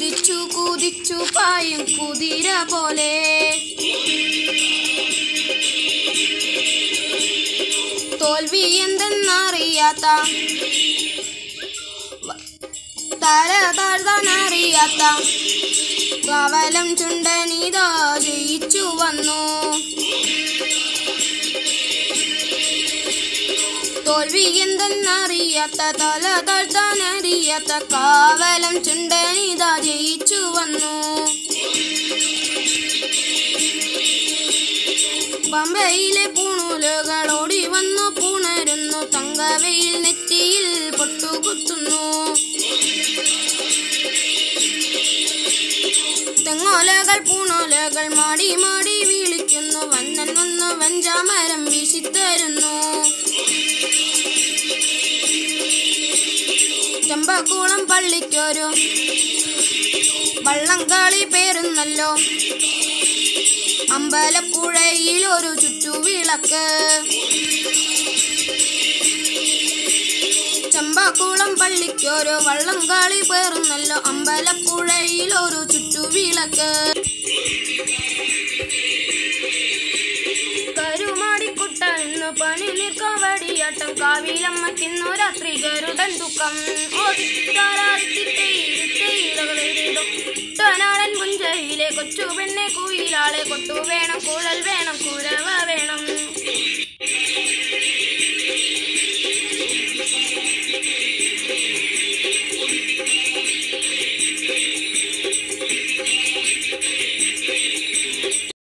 കുതിച്ചു കുതിച്ചു പായും കുതിര പോലെ തോൽവി എന്തെന്നറിയാത്ത തല താഴ്ത്താനറിയാത്ത കവലം ചുണ്ടനിതാ ജയിച്ചു വന്നു തോൽവി എന്തെന്നറിയാത്ത തല താഴ്ത്താനറിയാത്ത കാവലം ചുണ്ടനിതാ ജയിച്ചു വന്നു പമ്പയിലെ പൂണൂലുകൾ ഓടി വന്നു പുണരുന്നു തങ്കവയിൽ നെറ്റിയിൽ പൊട്ടുകുത്തുന്നു തെങ്ങോലകൾ പൂണോലകൾ മാടി മാടി വിളിക്കുന്നു വന്നൻ വന്നു വഞ്ചാമരം വീശിത്തരുന്നു ചെമ്പക്കുളം പള്ളിക്കൊരു വള്ളംകളി പേരുന്നല്ലോ അമ്പലപ്പുഴയിൽ ഒരു ചുറ്റുവിളക്ക് ചെമ്പക്കുളം പള്ളിക്കൊരു വള്ളംകളി പേറുന്നല്ലോ അമ്പലപ്പുഴയിൽ ഒരു ചുറ്റുവിളക്ക് കരുമാടിക്കുട്ട ഇന്ന് പണി നിൽക്കവടിയാട്ടം കാവിലമ്മക്കിന്നു രാത്രി ഗരുഡൻ ദുഃഖം ാടൻ പുഞ്ചയിലെ കൊച്ചു പെണ്ണെ കുയിലാളെ കൊട്ടു വേണം കുഴൽ വേണം കുരവ വേണം